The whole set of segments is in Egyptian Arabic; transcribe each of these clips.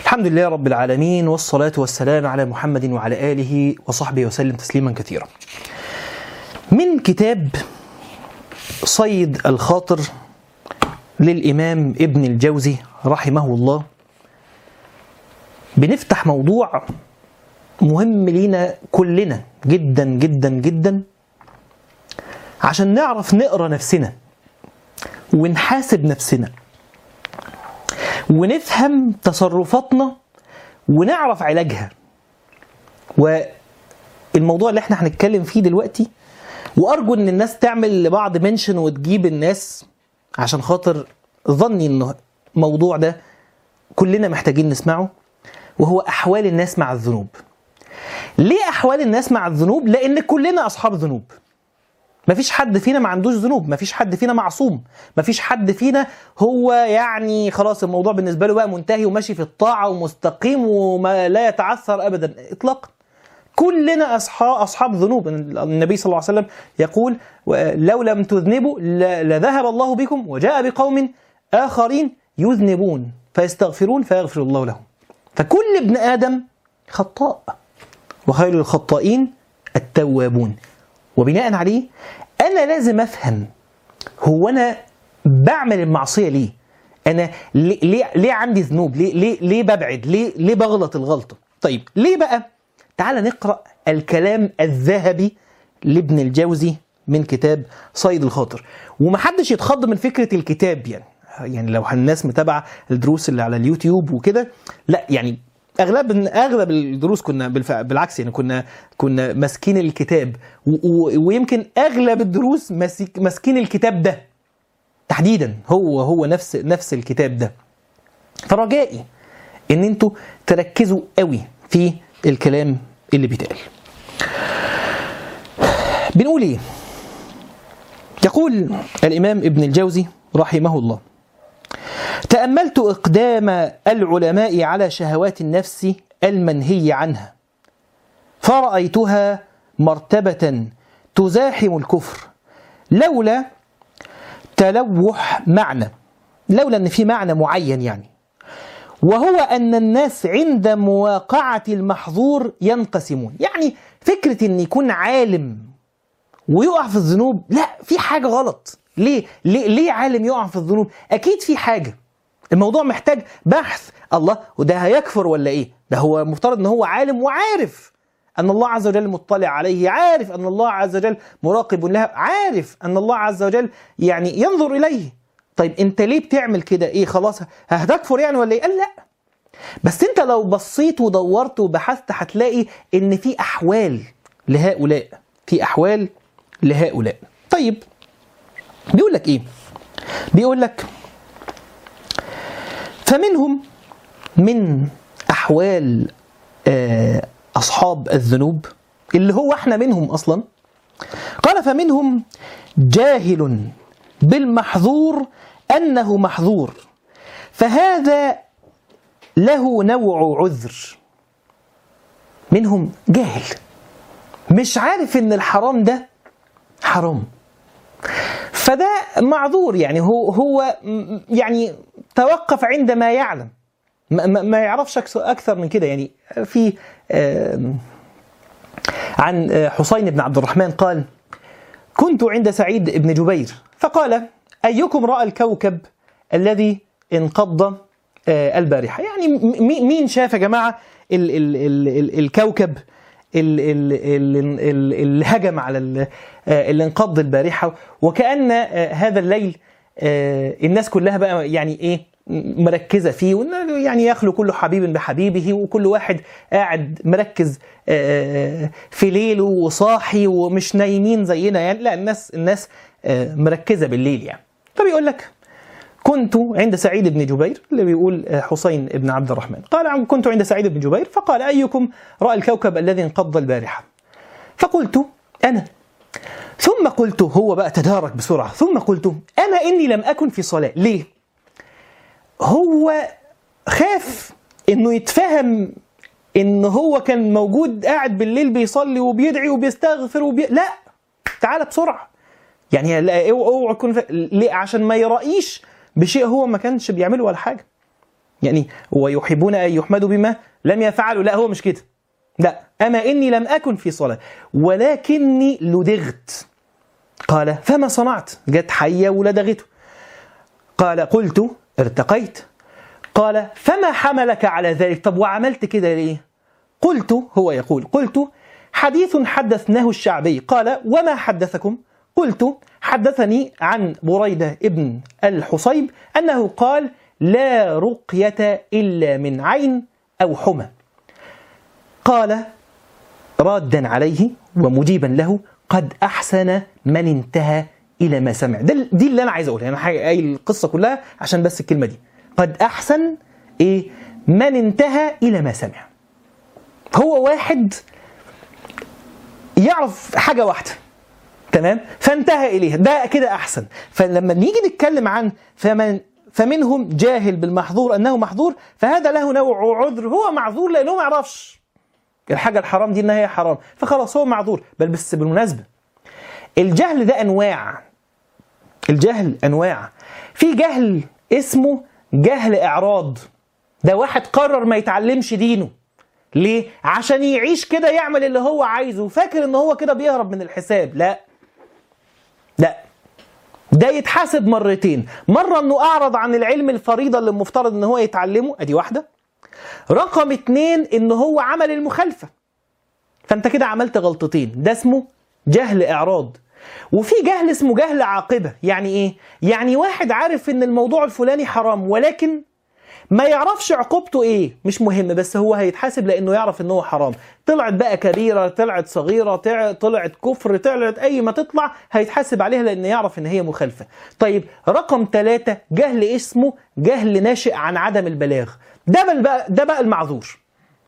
الحمد لله رب العالمين والصلاة والسلام على محمد وعلى آله وصحبه وسلم تسليما كثيرا من كتاب صيد الخاطر للإمام ابن الجوزي رحمه الله بنفتح موضوع مهم لينا كلنا جدا جدا جدا عشان نعرف نقرا نفسنا ونحاسب نفسنا ونفهم تصرفاتنا ونعرف علاجها والموضوع اللي احنا هنتكلم فيه دلوقتي وارجو ان الناس تعمل لبعض منشن وتجيب الناس عشان خاطر ظني ان الموضوع ده كلنا محتاجين نسمعه وهو احوال الناس مع الذنوب ليه احوال الناس مع الذنوب لان كلنا اصحاب ذنوب مفيش حد فينا ما عندوش ذنوب مفيش حد فينا معصوم مفيش حد فينا هو يعني خلاص الموضوع بالنسبه له بقى منتهي وماشي في الطاعه ومستقيم وما لا يتعثر ابدا اطلاقا كلنا اصحاب اصحاب ذنوب النبي صلى الله عليه وسلم يقول لو لم تذنبوا لذهب الله بكم وجاء بقوم اخرين يذنبون فيستغفرون فيغفر الله لهم فكل ابن ادم خطاء وخير الخطائين التوابون وبناء عليه انا لازم افهم هو انا بعمل المعصيه ليه انا ليه ليه, ليه عندي ذنوب ليه ليه ليه ببعد ليه ليه بغلط الغلطه طيب ليه بقى تعال نقرا الكلام الذهبي لابن الجوزي من كتاب صيد الخاطر ومحدش يتخض من فكره الكتاب يعني يعني لو الناس متابعه الدروس اللي على اليوتيوب وكده لا يعني اغلب اغلب الدروس كنا بالعكس يعني كنا كنا ماسكين الكتاب ويمكن اغلب الدروس ماسكين الكتاب ده تحديدا هو هو نفس نفس الكتاب ده فرجائي ان انتوا تركزوا قوي في الكلام اللي بيتقال بنقول ايه يقول الامام ابن الجوزي رحمه الله تأملت إقدام العلماء على شهوات النفس المنهي عنها فرأيتها مرتبة تزاحم الكفر لولا تلوح معنى لولا أن في معنى معين يعني وهو أن الناس عند مواقعة المحظور ينقسمون يعني فكرة أن يكون عالم ويقع في الذنوب لا في حاجة غلط ليه؟ ليه ليه عالم يقع في الذنوب؟ اكيد في حاجه. الموضوع محتاج بحث، الله وده هيكفر ولا ايه؟ ده هو مفترض ان هو عالم وعارف ان الله عز وجل مطلع عليه، عارف ان الله عز وجل مراقب لها، عارف ان الله عز وجل يعني ينظر اليه. طيب انت ليه بتعمل كده؟ ايه خلاص هتكفر يعني ولا ايه؟ قال لا. بس انت لو بصيت ودورت وبحثت هتلاقي ان في احوال لهؤلاء، في احوال لهؤلاء. طيب بيقول لك ايه بيقول لك فمنهم من احوال اصحاب الذنوب اللي هو احنا منهم اصلا قال فمنهم جاهل بالمحظور انه محظور فهذا له نوع عذر منهم جاهل مش عارف ان الحرام ده حرام فده معذور يعني هو هو يعني توقف عند ما يعلم ما, ما يعرفش اكثر من كده يعني في عن حسين بن عبد الرحمن قال كنت عند سعيد بن جبير فقال ايكم راى الكوكب الذي انقض البارحه يعني مين شاف يا جماعه ال ال ال ال الكوكب اللي هجم على اللي انقض البارحه وكان هذا الليل الناس كلها بقى يعني ايه مركزه فيه يعني يخلو كل حبيب بحبيبه وكل واحد قاعد مركز في ليله وصاحي ومش نايمين زينا يعني لا الناس الناس مركزه بالليل يعني فبيقول لك كنت عند سعيد بن جبير اللي بيقول حسين بن عبد الرحمن قال كنت عند سعيد بن جبير فقال أيكم رأى الكوكب الذي انقض البارحة فقلت أنا ثم قلت هو بقى تدارك بسرعة ثم قلت أنا إني لم أكن في صلاة ليه هو خاف إنه يتفهم إن هو كان موجود قاعد بالليل بيصلي وبيدعي وبيستغفر وبي... لا تعالى بسرعة يعني اوعى تكون ليه عشان ما يرأيش بشيء هو ما كانش بيعمله ولا حاجه يعني ويحبون ان يحمدوا بما لم يفعلوا لا هو مش كده لا اما اني لم اكن في صلاه ولكني لدغت قال فما صنعت جت حيه ولدغته قال قلت ارتقيت قال فما حملك على ذلك طب وعملت كده ليه قلت هو يقول قلت حديث حدثناه الشعبي قال وما حدثكم قلت حدثني عن بريدة ابن الحصيب أنه قال لا رقية إلا من عين أو حمى قال رادا عليه ومجيبا له قد أحسن من انتهى إلى ما سمع ده دي اللي أنا عايز أقولها أنا قايل القصة كلها عشان بس الكلمة دي قد أحسن إيه من انتهى إلى ما سمع هو واحد يعرف حاجة واحدة تمام فانتهى إليها ده كده أحسن فلما نيجي نتكلم عن فمن فمنهم جاهل بالمحظور أنه محظور فهذا له نوع عذر هو معذور لأنه ما يعرفش الحاجة الحرام دي إن هي حرام فخلاص هو معذور بل بس بالمناسبة الجهل ده أنواع الجهل أنواع في جهل اسمه جهل إعراض ده واحد قرر ما يتعلمش دينه ليه؟ عشان يعيش كده يعمل اللي هو عايزه فاكر ان هو كده بيهرب من الحساب لا لا ده يتحاسب مرتين مرة انه اعرض عن العلم الفريضة اللي المفترض ان هو يتعلمه ادي واحدة رقم اتنين ان هو عمل المخالفة فانت كده عملت غلطتين ده اسمه جهل اعراض وفي جهل اسمه جهل عاقبة يعني ايه يعني واحد عارف ان الموضوع الفلاني حرام ولكن ما يعرفش عقوبته ايه مش مهم بس هو هيتحاسب لانه يعرف ان هو حرام طلعت بقى كبيره طلعت صغيره طلعت كفر طلعت اي ما تطلع هيتحاسب عليها لان يعرف ان هي مخالفه طيب رقم ثلاثة جهل اسمه جهل ناشئ عن عدم البلاغ ده بقى ده بقى المعذور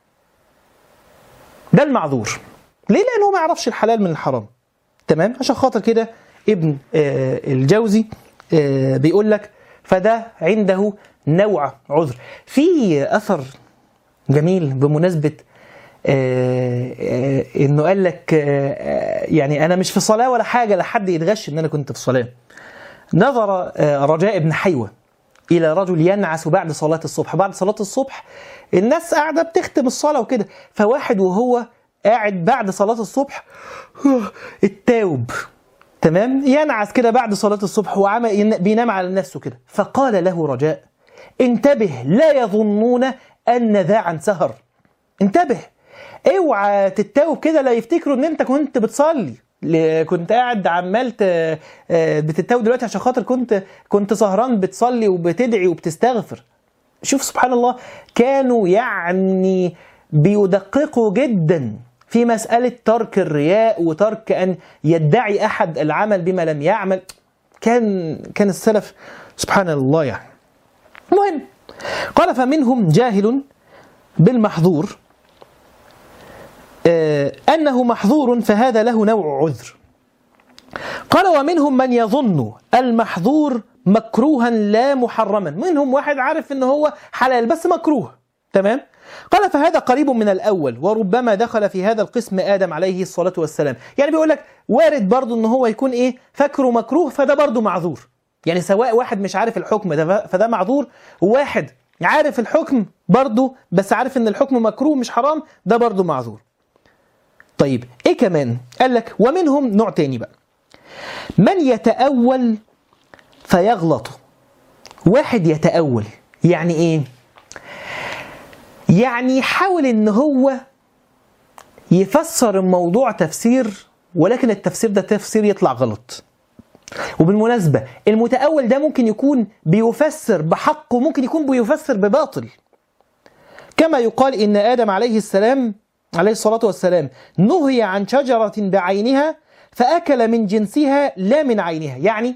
ده المعذور ليه لانه ما يعرفش الحلال من الحرام تمام عشان خاطر كده ابن آه الجوزي آه بيقول لك فده عنده نوع عذر في اثر جميل بمناسبه آه آه انه قال لك آه يعني انا مش في صلاه ولا حاجه لحد يتغش ان انا كنت في صلاه نظر رجاء بن حيوه الى رجل ينعس بعد صلاه الصبح بعد صلاه الصبح الناس قاعده بتختم الصلاه وكده فواحد وهو قاعد بعد صلاه الصبح التاوب تمام ينعس كده بعد صلاه الصبح وعمل بينام على نفسه كده فقال له رجاء انتبه لا يظنون ان ذا عن سهر انتبه اوعى تتاوب كده لا يفتكروا ان انت كنت بتصلي كنت قاعد عمال بتتاوب دلوقتي عشان خاطر كنت كنت سهران بتصلي وبتدعي وبتستغفر شوف سبحان الله كانوا يعني بيدققوا جدا في مسألة ترك الرياء وترك أن يدعي أحد العمل بما لم يعمل كان كان السلف سبحان الله يعني المهم قال فمنهم جاهل بالمحظور آه أنه محظور فهذا له نوع عذر قال ومنهم من يظن المحظور مكروها لا محرما منهم واحد عارف ان هو حلال بس مكروه تمام قال فهذا قريب من الأول وربما دخل في هذا القسم آدم عليه الصلاة والسلام يعني بيقول لك وارد برضو ان هو يكون ايه فاكره مكروه فده برضو معذور يعني سواء واحد مش عارف الحكم ده فده معذور وواحد عارف الحكم برضه بس عارف ان الحكم مكروه مش حرام ده برضه معذور طيب ايه كمان قال لك ومنهم نوع تاني بقى من يتأول فيغلط واحد يتأول يعني ايه يعني يحاول ان هو يفسر الموضوع تفسير ولكن التفسير ده تفسير يطلع غلط وبالمناسبة المتأول ده ممكن يكون بيفسر بحق وممكن يكون بيفسر بباطل كما يقال إن آدم عليه السلام عليه الصلاة والسلام نهي عن شجرة بعينها فأكل من جنسها لا من عينها يعني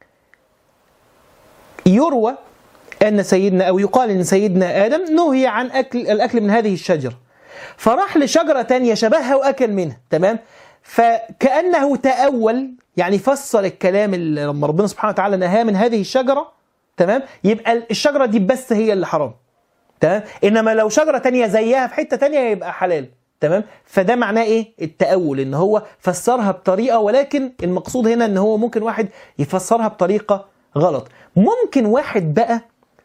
يروى أن سيدنا أو يقال أن سيدنا آدم نهي عن أكل الأكل من هذه الشجرة فراح لشجرة تانية شبهها وأكل منها تمام فكأنه تأول يعني فسر الكلام اللي لما ربنا سبحانه وتعالى نهاه من هذه الشجرة تمام يبقى الشجرة دي بس هي اللي حرام تمام انما لو شجرة تانية زيها في حتة تانية يبقى حلال تمام فده معناه ايه التأول ان هو فسرها بطريقة ولكن المقصود هنا ان هو ممكن واحد يفسرها بطريقة غلط ممكن واحد بقى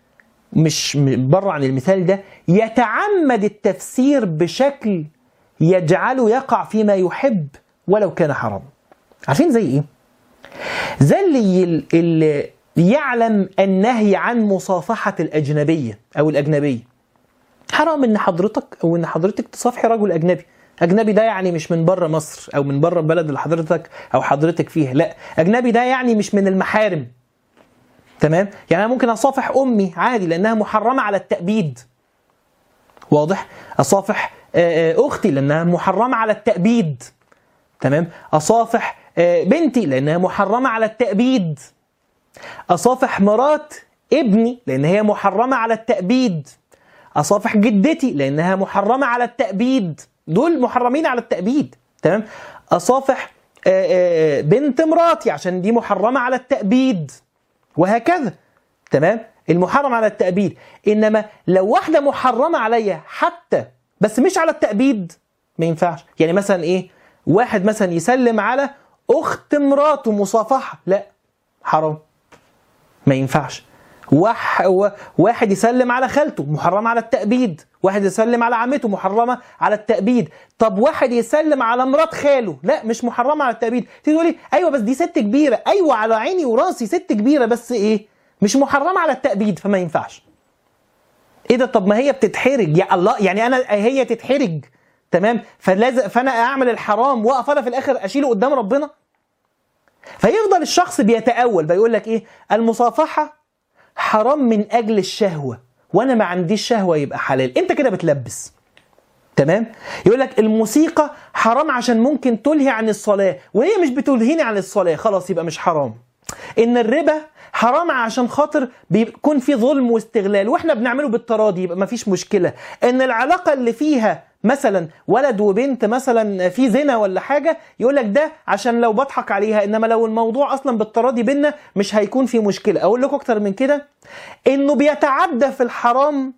مش م- بره عن المثال ده يتعمد التفسير بشكل يجعله يقع فيما يحب ولو كان حرام عارفين زي ايه زي اللي, اللي يعلم النهي عن مصافحة الأجنبية أو الأجنبية حرام إن حضرتك أو إن حضرتك تصافحي رجل أجنبي أجنبي ده يعني مش من بره مصر أو من بره البلد اللي حضرتك أو حضرتك فيها لا أجنبي ده يعني مش من المحارم تمام يعني أنا ممكن أصافح أمي عادي لأنها محرمة على التأبيد واضح أصافح آه، آه، أختي لأنها محرمة على التأبيد تمام أصافح آه، بنتي لأنها محرمة على التأبيد أصافح مرات ابني لأن هي محرمة على التأبيد أصافح جدتي لأنها محرمة على التأبيد دول محرمين على التأبيد تمام أصافح آه، آه، بنت مراتي عشان دي محرمة على التأبيد وهكذا تمام المحرم على التأبيد إنما لو واحدة محرمة عليا حتى بس مش على التأبيد ما ينفعش يعني مثلا إيه واحد مثلا يسلم على أخت مراته مصافحة لا حرام ما ينفعش وح... و- واحد يسلم على خالته محرمة على التأبيد واحد يسلم على عمته محرمة على التأبيد طب واحد يسلم على مرات خاله لا مش محرمة على التأبيد تيجي تقولي ايوه بس دي ست كبيرة ايوه على عيني وراسي ست كبيرة بس ايه مش محرمة على التأبيد فما ينفعش ايه ده طب ما هي بتتحرج يا الله يعني انا هي تتحرج تمام فلازم فانا اعمل الحرام واقف انا في الاخر اشيله قدام ربنا فيفضل الشخص بيتأول بيقول لك ايه المصافحة حرام من اجل الشهوة وانا ما عنديش شهوة يبقى حلال انت كده بتلبس تمام يقول لك الموسيقى حرام عشان ممكن تلهي عن الصلاة وهي مش بتلهيني عن الصلاة خلاص يبقى مش حرام ان الربا حرام عشان خاطر بيكون في ظلم واستغلال واحنا بنعمله بالتراضي يبقى مفيش مشكلة ان العلاقة اللي فيها مثلا ولد وبنت مثلا في زنا ولا حاجة يقول لك ده عشان لو بضحك عليها انما لو الموضوع اصلا بالتراضي بينا مش هيكون في مشكلة اقول لكم اكتر من كده انه بيتعدى في الحرام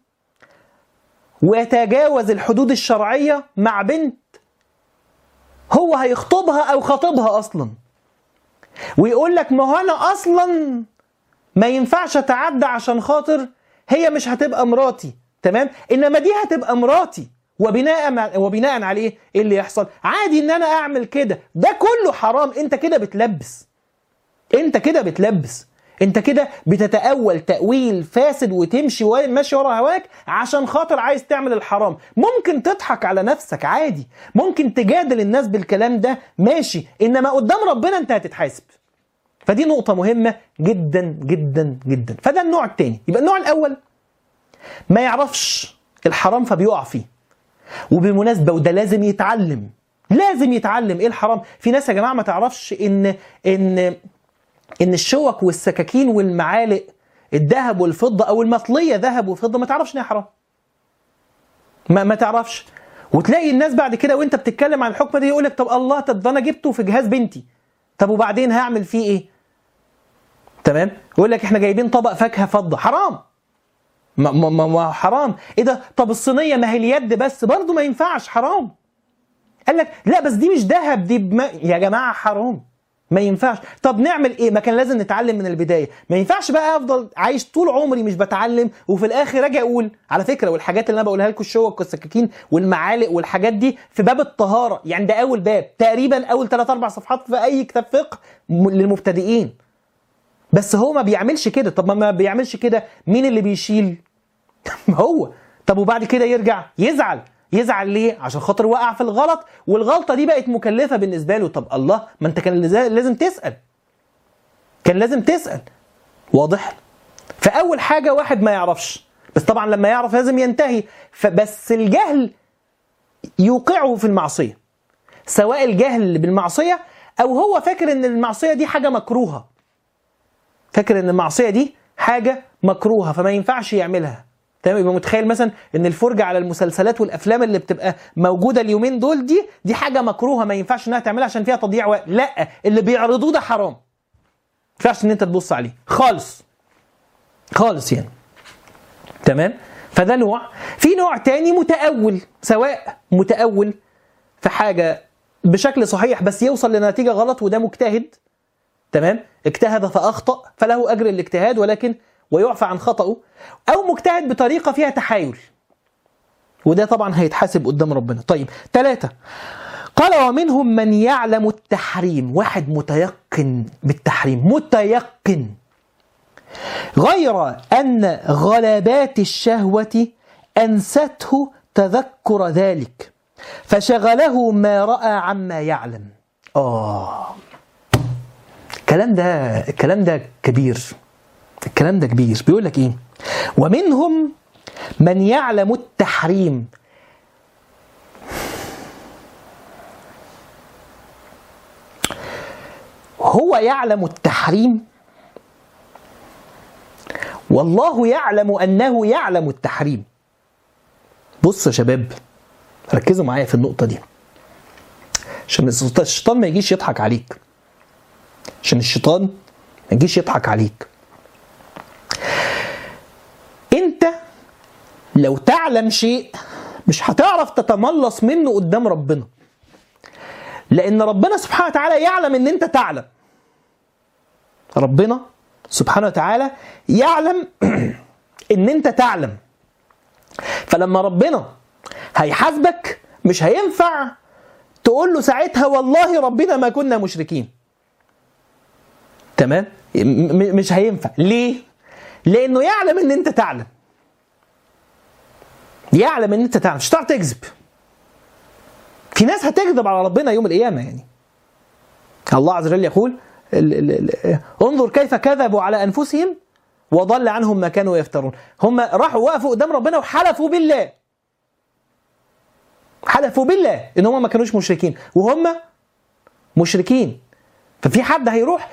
ويتجاوز الحدود الشرعية مع بنت هو هيخطبها او خاطبها اصلا ويقول لك ما هو انا اصلا ما ينفعش اتعدى عشان خاطر هي مش هتبقى مراتي تمام انما دي هتبقى مراتي وبناء وبناء عليه ايه اللي يحصل عادي ان انا اعمل كده ده كله حرام انت كده بتلبس انت كده بتلبس انت كده بتتأول تأويل فاسد وتمشي و- ماشي ورا هواك عشان خاطر عايز تعمل الحرام ممكن تضحك على نفسك عادي ممكن تجادل الناس بالكلام ده ماشي انما قدام ربنا انت هتتحاسب فدي نقطة مهمة جدا جدا جدا فده النوع التاني يبقى النوع الأول ما يعرفش الحرام فبيقع فيه وبالمناسبة وده لازم يتعلم لازم يتعلم ايه الحرام في ناس يا جماعة ما تعرفش ان ان ان الشوك والسكاكين والمعالق الذهب والفضة او المطلية ذهب وفضة ما تعرفش ان هي حرام ما ما تعرفش وتلاقي الناس بعد كده وانت بتتكلم عن الحكم ده يقول لك طب الله طب ده انا جبته في جهاز بنتي طب وبعدين هعمل فيه ايه تمام يقول لك احنا جايبين طبق فاكهه فضه حرام ما, ما, ما, ما حرام ايه ده طب الصينيه ما هي اليد بس برضه ما ينفعش حرام قال لك لا بس دي مش ذهب دي بما... يا جماعه حرام ما ينفعش طب نعمل ايه ما كان لازم نتعلم من البدايه ما ينفعش بقى افضل عايش طول عمري مش بتعلم وفي الاخر اجي اقول على فكره والحاجات اللي انا بقولها لكم الشوك والسكاكين والمعالق والحاجات دي في باب الطهاره يعني ده اول باب تقريبا اول 3 4 صفحات في اي كتاب فقه م- للمبتدئين بس هو ما بيعملش كده طب ما ما بيعملش كده مين اللي بيشيل هو طب وبعد كده يرجع يزعل يزعل ليه عشان خاطر وقع في الغلط والغلطه دي بقت مكلفه بالنسبه له طب الله ما انت كان لازا- لازم تسال كان لازم تسال واضح فاول حاجه واحد ما يعرفش بس طبعا لما يعرف لازم ينتهي فبس الجهل يوقعه في المعصيه سواء الجهل بالمعصيه او هو فاكر ان المعصيه دي حاجه مكروهه فاكر ان المعصيه دي حاجه مكروهه فما ينفعش يعملها تمام يبقى متخيل مثلا ان الفرجه على المسلسلات والافلام اللي بتبقى موجوده اليومين دول دي دي حاجه مكروهه ما ينفعش انها تعملها عشان فيها تضييع وقت لا اللي بيعرضوه ده حرام ما ينفعش ان انت تبص عليه خالص خالص يعني تمام فده نوع في نوع تاني متأول سواء متأول في حاجة بشكل صحيح بس يوصل لنتيجة غلط وده مجتهد تمام اجتهد فأخطأ فله أجر الاجتهاد ولكن ويعفى عن خطأه أو مجتهد بطريقة فيها تحايل وده طبعا هيتحاسب قدام ربنا طيب ثلاثة قال ومنهم من يعلم التحريم واحد متيقن بالتحريم متيقن غير أن غلبات الشهوة أنسته تذكر ذلك فشغله ما رأى عما يعلم آه الكلام ده الكلام ده كبير الكلام ده كبير بيقول لك ايه ومنهم من يعلم التحريم هو يعلم التحريم والله يعلم انه يعلم التحريم بصوا يا شباب ركزوا معايا في النقطه دي عشان الشيطان ما يجيش يضحك عليك عشان الشيطان ما يجيش يضحك عليك انت لو تعلم شيء مش هتعرف تتملص منه قدام ربنا لان ربنا سبحانه وتعالى يعلم ان انت تعلم ربنا سبحانه وتعالى يعلم ان انت تعلم فلما ربنا هيحاسبك مش هينفع تقول له ساعتها والله ربنا ما كنا مشركين تمام م- مش هينفع ليه لانه يعلم ان انت تعلم يعلم ان انت تعلم مش هتعرف تكذب في ناس هتكذب على ربنا يوم القيامه يعني الله عز وجل يقول ال ال ال انظر كيف كذبوا على انفسهم وضل عنهم ما كانوا يفترون هم راحوا وقفوا قدام ربنا وحلفوا بالله حلفوا بالله ان هم ما كانوش مشركين وهم مشركين ففي حد هيروح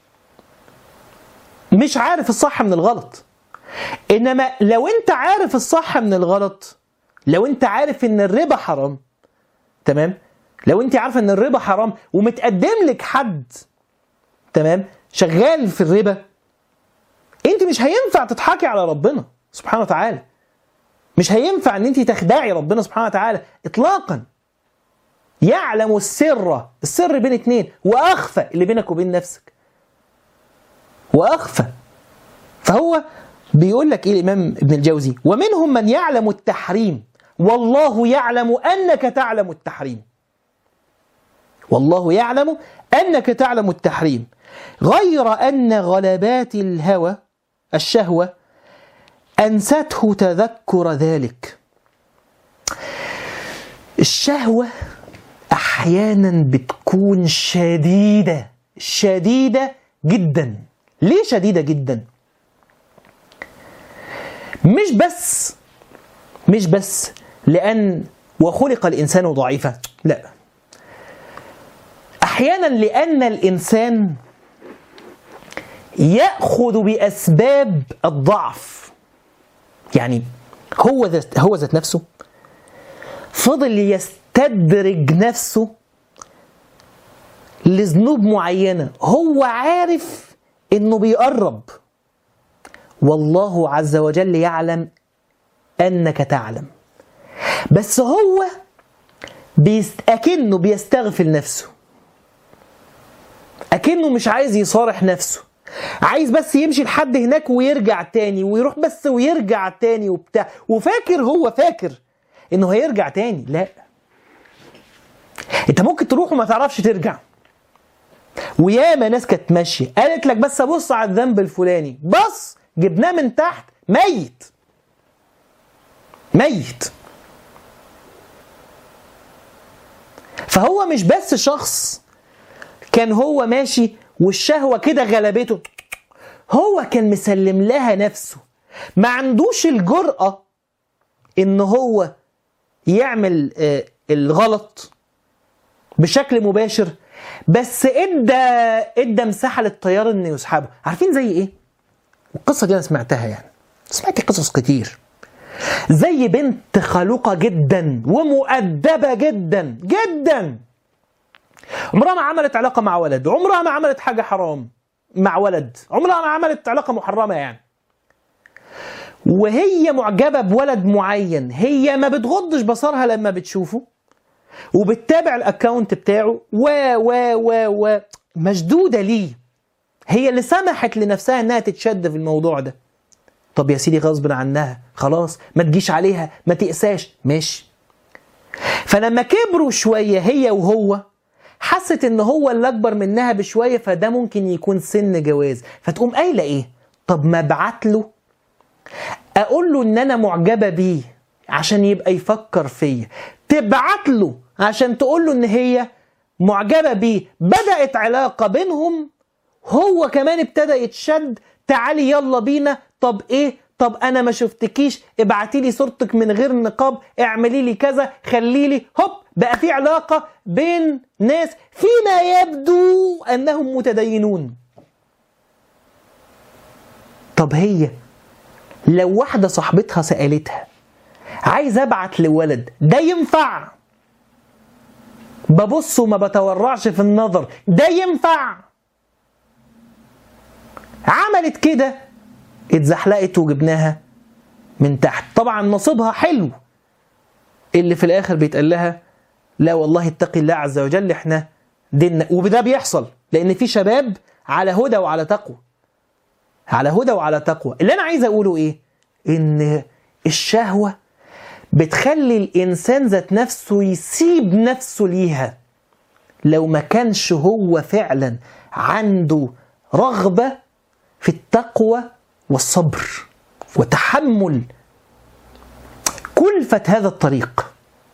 مش عارف الصح من الغلط انما لو انت عارف الصح من الغلط لو انت عارف ان الربا حرام تمام لو انت عارفه ان الربا حرام ومتقدم لك حد تمام شغال في الربا انت مش هينفع تضحكي على ربنا سبحانه وتعالى مش هينفع ان انت تخدعي ربنا سبحانه وتعالى اطلاقا يعلم السر السر بين اتنين واخفى اللي بينك وبين نفسك واخفى فهو بيقول لك ايه الامام ابن الجوزي ومنهم من يعلم التحريم والله يعلم انك تعلم التحريم والله يعلم انك تعلم التحريم غير ان غلبات الهوى الشهوه انسته تذكر ذلك الشهوه احيانا بتكون شديده شديده جدا ليه شديده جدا مش بس مش بس لان وخلق الانسان ضعيفا لا احيانا لان الانسان ياخذ باسباب الضعف يعني هو ذات هو ذات نفسه فضل يستدرج نفسه لذنوب معينه هو عارف انه بيقرب والله عز وجل يعلم انك تعلم بس هو بيست... اكنه بيستغفل نفسه اكنه مش عايز يصارح نفسه عايز بس يمشي لحد هناك ويرجع تاني ويروح بس ويرجع تاني وبتاع وفاكر هو فاكر انه هيرجع تاني لا انت ممكن تروح وما تعرفش ترجع وياما ناس كانت ماشيه قالت لك بس ابص على الذنب الفلاني بص جبناه من تحت ميت ميت فهو مش بس شخص كان هو ماشي والشهوة كده غلبته هو كان مسلم لها نفسه ما عندوش الجرأة ان هو يعمل آه، الغلط بشكل مباشر بس ادى ادى مساحه للطيار انه يسحبه عارفين زي ايه القصه دي انا سمعتها يعني سمعت قصص كتير زي بنت خلوقه جدا ومؤدبه جدا جدا عمرها ما عملت علاقه مع ولد عمرها ما عملت حاجه حرام مع ولد عمرها ما عملت علاقه محرمه يعني وهي معجبه بولد معين هي ما بتغضش بصرها لما بتشوفه وبتتابع الاكونت بتاعه و و و و مشدوده ليه هي اللي سمحت لنفسها انها تتشد في الموضوع ده طب يا سيدي غصب عنها خلاص ما تجيش عليها ما تقساش ماشي فلما كبروا شوية هي وهو حست ان هو اللي اكبر منها بشوية فده ممكن يكون سن جواز فتقوم قايلة ايه طب ما ابعت له اقول له ان انا معجبة بيه عشان يبقى يفكر فيا تبعت له عشان تقول له ان هي معجبة بيه بدأت علاقة بينهم هو كمان ابتدى يتشد تعالي يلا بينا طب ايه طب انا ما شفتكيش ابعتي لي صورتك من غير نقاب اعملي لي كذا خلي لي هوب بقى في علاقة بين ناس فيما يبدو انهم متدينون طب هي لو واحدة صاحبتها سألتها عايز ابعت لولد ده ينفع ببص وما بتورعش في النظر ده ينفع عملت كده اتزحلقت وجبناها من تحت طبعا نصيبها حلو اللي في الاخر بيتقال لها لا والله اتقي الله عز وجل احنا ديننا وده بيحصل لان في شباب على هدى وعلى تقوى على هدى وعلى تقوى اللي انا عايز اقوله ايه ان الشهوه بتخلي الانسان ذات نفسه يسيب نفسه ليها لو ما كانش هو فعلا عنده رغبه في التقوى والصبر وتحمل كلفة هذا الطريق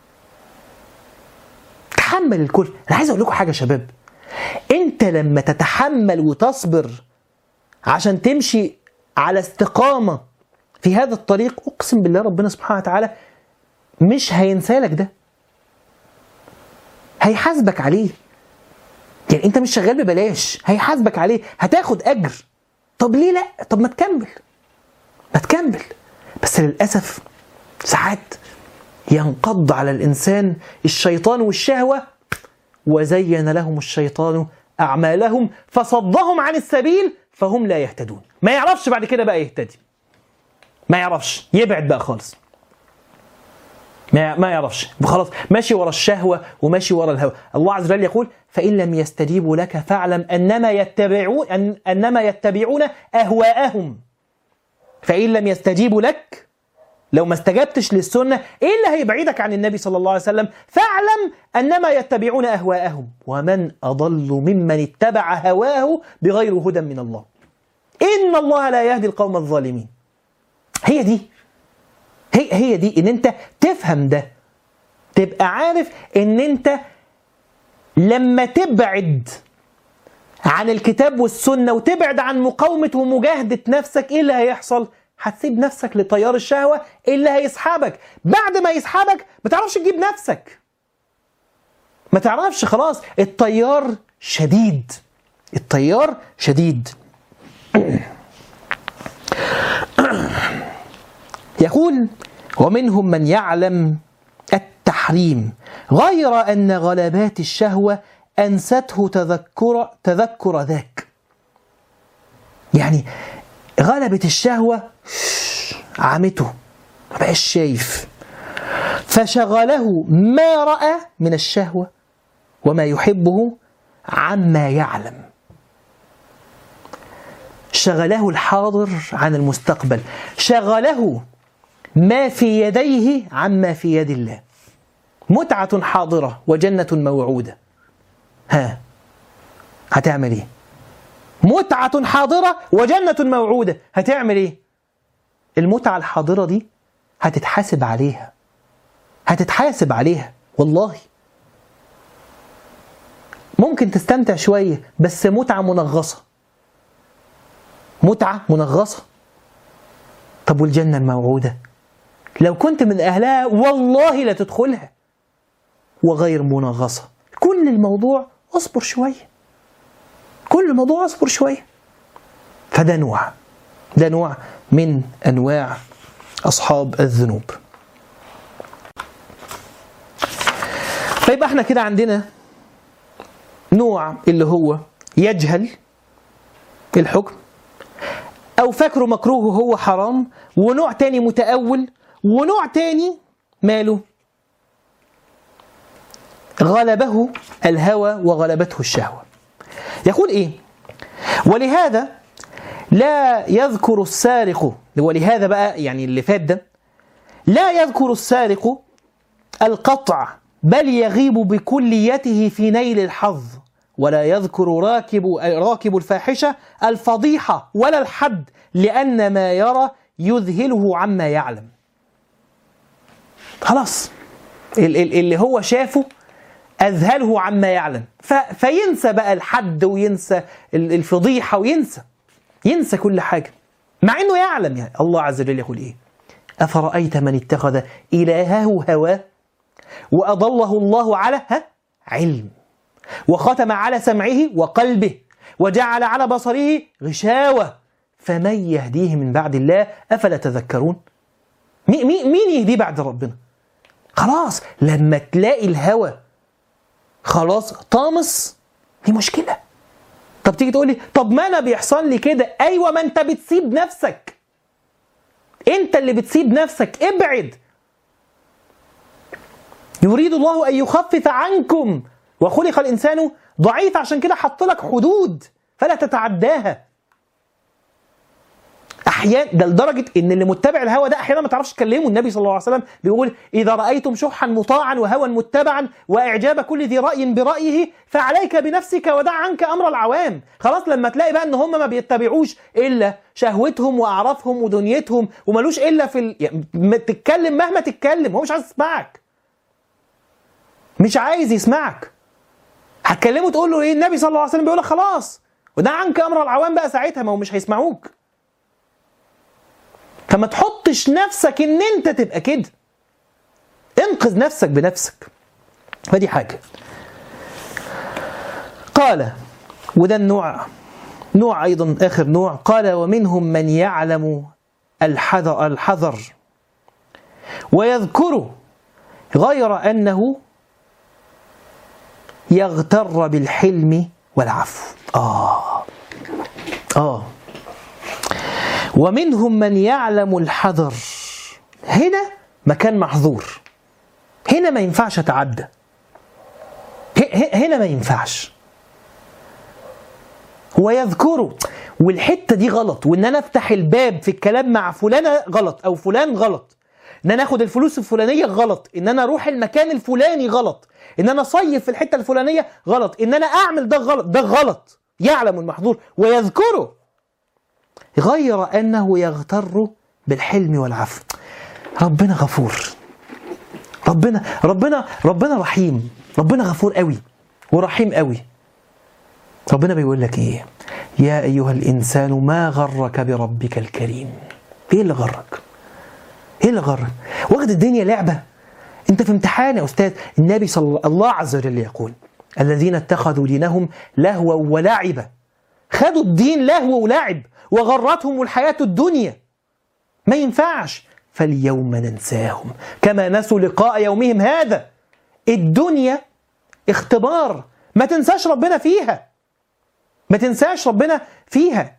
تحمل الكل انا عايز اقول لكم حاجه يا شباب انت لما تتحمل وتصبر عشان تمشي على استقامه في هذا الطريق اقسم بالله ربنا سبحانه وتعالى مش هينسالك ده هيحاسبك عليه يعني انت مش شغال ببلاش هيحاسبك عليه هتاخد اجر طب ليه لا طب ما تكمل ما تكمل بس للاسف ساعات ينقض على الانسان الشيطان والشهوه وزين لهم الشيطان اعمالهم فصدهم عن السبيل فهم لا يهتدون ما يعرفش بعد كده بقى يهتدي ما يعرفش يبعد بقى خالص ما ما يعرفش خلاص ماشي ورا الشهوه وماشي ورا الهوى الله عز وجل يقول فان لم يستجيبوا لك فاعلم انما يتبعون أن انما يتبعون اهواءهم فان لم يستجيبوا لك لو ما استجبتش للسنه ايه اللي هيبعدك عن النبي صلى الله عليه وسلم فاعلم انما يتبعون اهواءهم ومن اضل ممن اتبع هواه بغير هدى من الله ان الله لا يهدي القوم الظالمين هي دي هي هي دي ان انت تفهم ده تبقى عارف ان انت لما تبعد عن الكتاب والسنه وتبعد عن مقاومه ومجاهده نفسك ايه اللي هيحصل؟ هتسيب نفسك لتيار الشهوه اللي هيسحبك بعد ما يسحبك ما تعرفش تجيب نفسك ما تعرفش خلاص التيار شديد التيار شديد يقول ومنهم من يعلم التحريم غير أن غلبات الشهوة أنسته تذكر تذكر ذاك يعني غلبت الشهوة عمته ما بقاش شايف فشغله ما رأى من الشهوة وما يحبه عما يعلم شغله الحاضر عن المستقبل شغله ما في يديه عما في يد الله متعة حاضرة وجنة موعودة ها هتعمل ايه متعة حاضرة وجنة موعودة هتعمل ايه المتعة الحاضرة دي هتتحاسب عليها هتتحاسب عليها والله ممكن تستمتع شوية بس متعة منغصة متعة منغصة طب والجنة الموعودة لو كنت من أهلها والله لا تدخلها وغير منغصة كل الموضوع اصبر شوية كل الموضوع اصبر شوية فده نوع ده نوع من أنواع أصحاب الذنوب فيبقى احنا كده عندنا نوع اللي هو يجهل الحكم او فاكره مكروه هو حرام ونوع تاني متأول ونوع تاني ماله غلبه الهوى وغلبته الشهوة يقول ايه ولهذا لا يذكر السارق ولهذا بقى يعني اللي فات ده لا يذكر السارق القطع بل يغيب بكليته في نيل الحظ ولا يذكر راكب راكب الفاحشة الفضيحة ولا الحد لأن ما يرى يذهله عما يعلم خلاص ال- ال- اللي هو شافه أذهله عما يعلم ف- فينسى بقى الحد وينسى ال- الفضيحة وينسى ينسى كل حاجة مع أنه يعلم يعني الله عز وجل يقول إيه أفرأيت من اتخذ إلهه هواه وأضله الله على ها علم وختم على سمعه وقلبه وجعل على بصره غشاوة فمن يهديه من بعد الله أفلا تذكرون مي- مي- مين يهديه بعد ربنا خلاص لما تلاقي الهوى خلاص طامس دي مشكلة طب تيجي تقول لي طب ما انا بيحصل لي كده ايوه ما انت بتسيب نفسك انت اللي بتسيب نفسك ابعد يريد الله ان يخفف عنكم وخلق الانسان ضعيف عشان كده حط لك حدود فلا تتعداها احيانا ده لدرجه ان اللي متبع الهوى ده احيانا ما تعرفش تكلمه النبي صلى الله عليه وسلم بيقول اذا رايتم شحا مطاعا وهوى متبعا واعجاب كل ذي راي برايه فعليك بنفسك ودع عنك امر العوام خلاص لما تلاقي بقى ان هم ما بيتبعوش الا شهوتهم واعرافهم ودنيتهم وملوش الا في ال... يعني ما تتكلم مهما تتكلم هو مش عايز يسمعك مش عايز يسمعك هتكلمه تقول له ايه النبي صلى الله عليه وسلم بيقول لك خلاص ودع عنك امر العوام بقى ساعتها ما هو مش هيسمعوك فما تحطش نفسك ان انت تبقى كده انقذ نفسك بنفسك فدي حاجة قال وده النوع نوع أيضا آخر نوع قال ومنهم من يعلم الحذر, الحذر ويذكر غير أنه يغتر بالحلم والعفو آه آه ومنهم من يعلم الحذر هنا مكان محظور هنا ما ينفعش اتعدى ه- ه- هنا ما ينفعش ويذكره والحته دي غلط وان انا افتح الباب في الكلام مع فلانه غلط او فلان غلط ان انا اخد الفلوس الفلانيه غلط ان انا اروح المكان الفلاني غلط ان انا اصيف في الحته الفلانيه غلط ان انا اعمل ده غلط ده غلط يعلم المحظور ويذكره غير انه يغتر بالحلم والعفو ربنا غفور ربنا ربنا ربنا رحيم ربنا غفور قوي ورحيم قوي ربنا بيقول لك ايه يا ايها الانسان ما غرك بربك الكريم ايه اللي غرك ايه اللي غرك واخد الدنيا لعبه انت في امتحان يا استاذ النبي صلى الله عز وجل يقول الذين اتخذوا دينهم لهوا ولعبا خدوا الدين لهو ولعب وغرتهم الحياة الدنيا ما ينفعش فاليوم ننساهم كما نسوا لقاء يومهم هذا الدنيا اختبار ما تنساش ربنا فيها ما تنساش ربنا فيها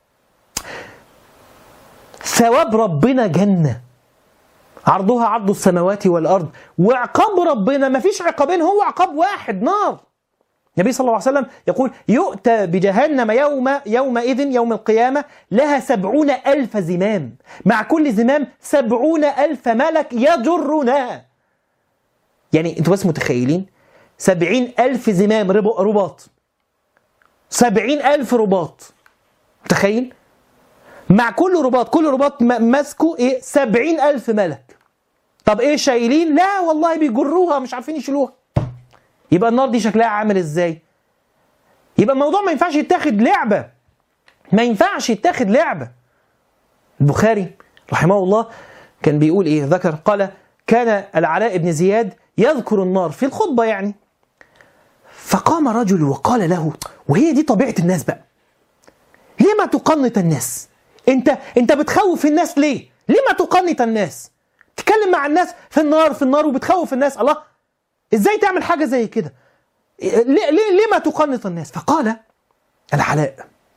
ثواب ربنا جنة عرضها عرض السماوات والأرض وعقاب ربنا ما فيش عقابين هو عقاب واحد نار النبي صلى الله عليه وسلم يقول يؤتى بجهنم يوم يومئذ يوم القيامة لها سبعون ألف زمام مع كل زمام سبعون ألف ملك يجرونها يعني انتوا بس متخيلين سبعين ألف زمام رب- رباط سبعين ألف رباط متخيل مع كل رباط كل رباط م- ماسكه ايه سبعين ألف ملك طب ايه شايلين لا والله بيجروها مش عارفين يشيلوها يبقى النار دي شكلها عامل ازاي يبقى الموضوع ما ينفعش يتاخد لعبه ما ينفعش يتاخد لعبه البخاري رحمه الله كان بيقول ايه ذكر قال كان العلاء بن زياد يذكر النار في الخطبه يعني فقام رجل وقال له وهي دي طبيعه الناس بقى لما تقنط الناس انت انت بتخوف الناس ليه لما تقنط الناس تتكلم مع الناس في النار في النار وبتخوف الناس الله ازاي تعمل حاجه زي كده ليه ليه ليه ما تقنط الناس فقال العلاء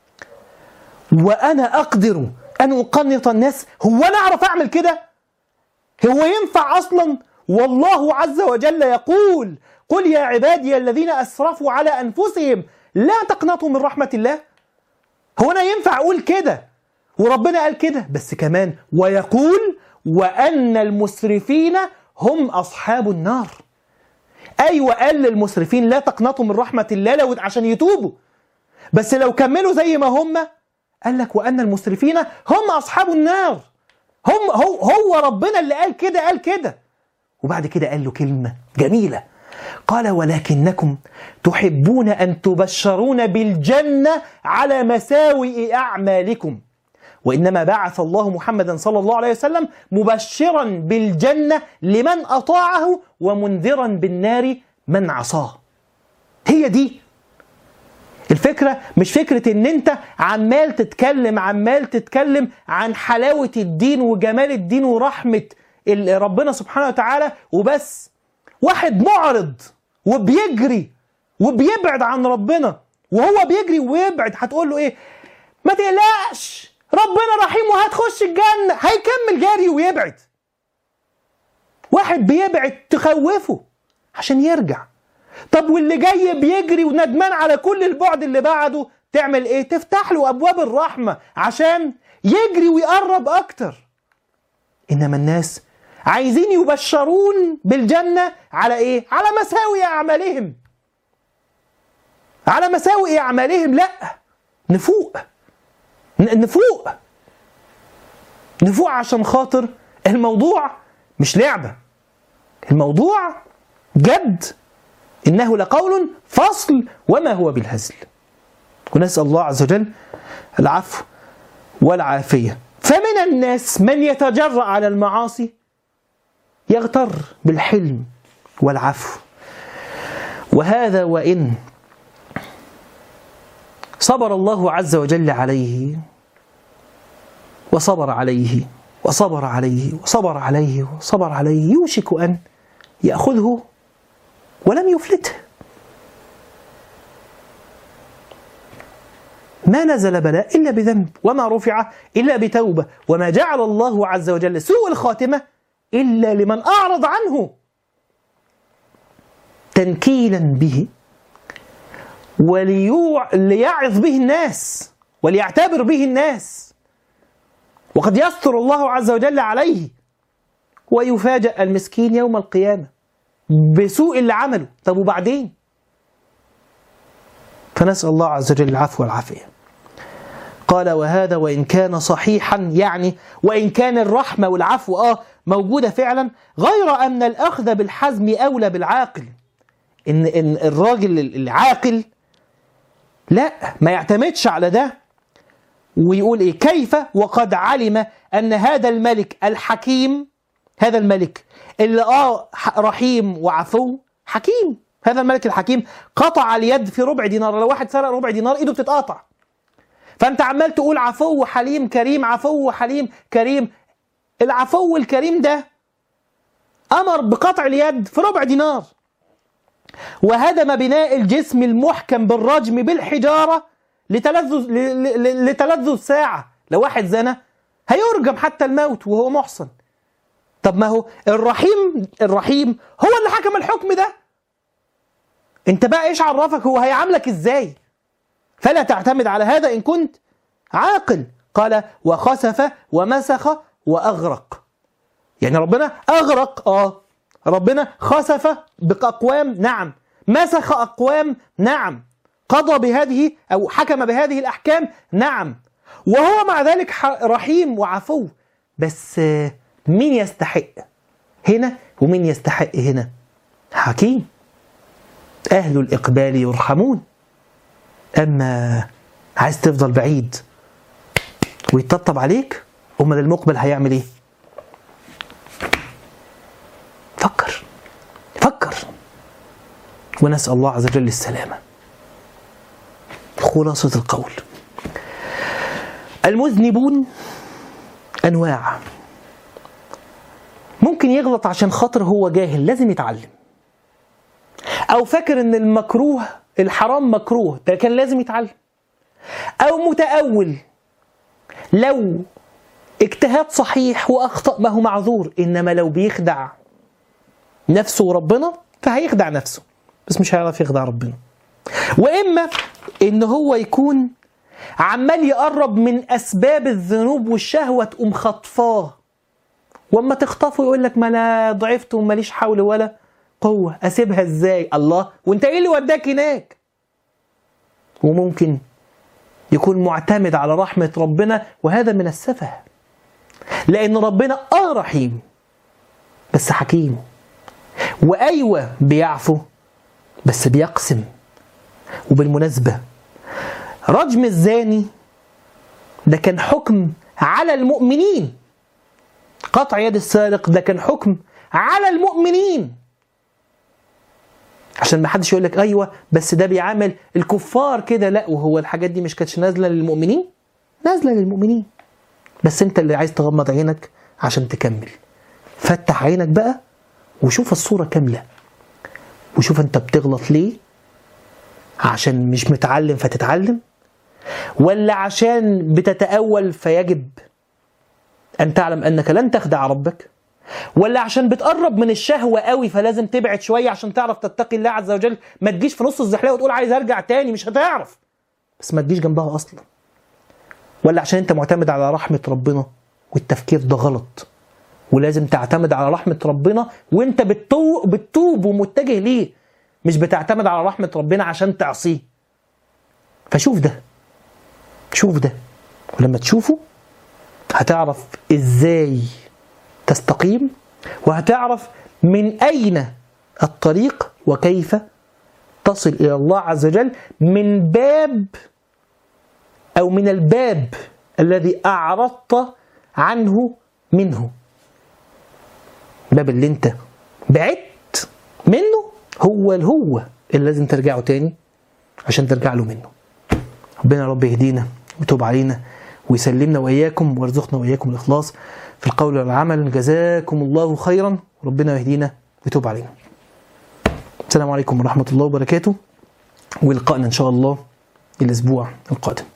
وانا اقدر ان اقنط الناس هو انا اعرف اعمل كده هو ينفع اصلا والله عز وجل يقول قل يا عبادي الذين اسرفوا على انفسهم لا تقنطوا من رحمه الله هو انا ينفع اقول كده وربنا قال كده بس كمان ويقول وأن المسرفين هم أصحاب النار أيوة قال للمسرفين لا تقنطوا من رحمة الله لو عشان يتوبوا بس لو كملوا زي ما هم قال لك وأن المسرفين هم أصحاب النار هم هو, هو ربنا اللي قال كده قال كده وبعد كده قال له كلمة جميلة قال ولكنكم تحبون أن تبشرون بالجنة على مساوئ أعمالكم وإنما بعث الله محمدا صلى الله عليه وسلم مبشرا بالجنة لمن أطاعه ومنذرا بالنار من عصاه هي دي الفكرة مش فكرة ان انت عمال تتكلم عمال تتكلم عن حلاوة الدين وجمال الدين ورحمة ربنا سبحانه وتعالى وبس واحد معرض وبيجري وبيبعد عن ربنا وهو بيجري ويبعد هتقول له ايه ما تقلقش ربنا رحيم وهتخش الجنة هيكمل جري ويبعد واحد بيبعد تخوفه عشان يرجع طب واللي جاي بيجري وندمان على كل البعد اللي بعده تعمل ايه تفتح له ابواب الرحمة عشان يجري ويقرب اكتر انما الناس عايزين يبشرون بالجنة على ايه على مساوئ اعمالهم على مساوئ اعمالهم لا نفوق نفوق نفوق عشان خاطر الموضوع مش لعبة الموضوع جد إنه لقول فصل وما هو بالهزل ونسأل الله عز وجل العفو والعافية فمن الناس من يتجرأ على المعاصي يغتر بالحلم والعفو وهذا وإن صبر الله عز وجل عليه وصبر عليه وصبر عليه وصبر عليه وصبر عليه يوشك أن يأخذه ولم يفلته ما نزل بلاء إلا بذنب وما رفع إلا بتوبة وما جعل الله عز وجل سوء الخاتمة إلا لمن أعرض عنه تنكيلا به وليعظ به الناس وليعتبر به الناس وقد يستر الله عز وجل عليه ويفاجأ المسكين يوم القيامة بسوء اللي عمله طب وبعدين فنسأل الله عز وجل العفو والعافية قال وهذا وإن كان صحيحا يعني وإن كان الرحمة والعفو آه موجودة فعلا غير أن الأخذ بالحزم أولى بالعاقل إن, إن الراجل العاقل لا ما يعتمدش على ده ويقول إيه كيف وقد علم أن هذا الملك الحكيم هذا الملك اللي آه رحيم وعفو حكيم هذا الملك الحكيم قطع اليد في ربع دينار لو واحد سرق ربع دينار ايده بتتقطع فانت عمال تقول عفو حليم كريم عفو حليم كريم العفو الكريم ده امر بقطع اليد في ربع دينار وهدم بناء الجسم المحكم بالرجم بالحجاره لتلذذ لتلذذ ساعه لو واحد زنى هيرجم حتى الموت وهو محصن طب ما هو الرحيم الرحيم هو اللي حكم الحكم ده انت بقى ايش عرفك هو هيعاملك ازاي فلا تعتمد على هذا ان كنت عاقل قال وخسف ومسخ واغرق يعني ربنا اغرق اه ربنا خسف باقوام نعم مسخ اقوام نعم قضى بهذه او حكم بهذه الاحكام نعم وهو مع ذلك رحيم وعفو بس مين يستحق هنا ومين يستحق هنا حكيم أهل الإقبال يرحمون أما عايز تفضل بعيد ويطبطب عليك أمال المقبل هيعمل إيه؟ فكر فكر ونسأل الله عز وجل السلامة خلاصة القول المذنبون أنواع ممكن يغلط عشان خاطر هو جاهل لازم يتعلم او فاكر ان المكروه الحرام مكروه ده كان لازم يتعلم او متاول لو اجتهاد صحيح واخطا ما هو معذور انما لو بيخدع نفسه وربنا فهيخدع نفسه بس مش هيعرف يخدع ربنا واما ان هو يكون عمال يقرب من اسباب الذنوب والشهوه تقوم خطفاه واما تخطفه يقول لك ما انا ضعفت وماليش حول ولا قوه اسيبها ازاي الله وانت ايه اللي وداك هناك وممكن يكون معتمد على رحمه ربنا وهذا من السفه لان ربنا اه رحيم بس حكيم وايوه بيعفو بس بيقسم وبالمناسبه رجم الزاني ده كان حكم على المؤمنين قطع يد السارق ده كان حكم على المؤمنين عشان ما حدش يقول لك ايوه بس ده بيعامل الكفار كده لا وهو الحاجات دي مش كانتش نازله للمؤمنين نازله للمؤمنين بس انت اللي عايز تغمض عينك عشان تكمل فتح عينك بقى وشوف الصوره كامله وشوف انت بتغلط ليه عشان مش متعلم فتتعلم ولا عشان بتتأول فيجب أن تعلم أنك لن تخدع ربك ولا عشان بتقرب من الشهوة قوي فلازم تبعد شوية عشان تعرف تتقي الله عز وجل ما تجيش في نص الزحلية وتقول عايز أرجع تاني مش هتعرف بس ما تجيش جنبها أصلا ولا عشان أنت معتمد على رحمة ربنا والتفكير ده غلط ولازم تعتمد على رحمة ربنا وانت بتتوب, بتتوب ومتجه ليه مش بتعتمد على رحمة ربنا عشان تعصيه فشوف ده شوف ده ولما تشوفه هتعرف ازاي تستقيم وهتعرف من اين الطريق وكيف تصل الى الله عز وجل من باب او من الباب الذي اعرضت عنه منه الباب اللي انت بعدت منه هو الهو اللي لازم ترجعه تاني عشان ترجع له منه ربنا يا رب يهدينا ويتوب علينا ويسلمنا واياكم ويرزقنا واياكم الاخلاص في القول والعمل جزاكم الله خيرا ربنا يهدينا ويتوب علينا السلام عليكم ورحمه الله وبركاته ولقائنا ان شاء الله الاسبوع القادم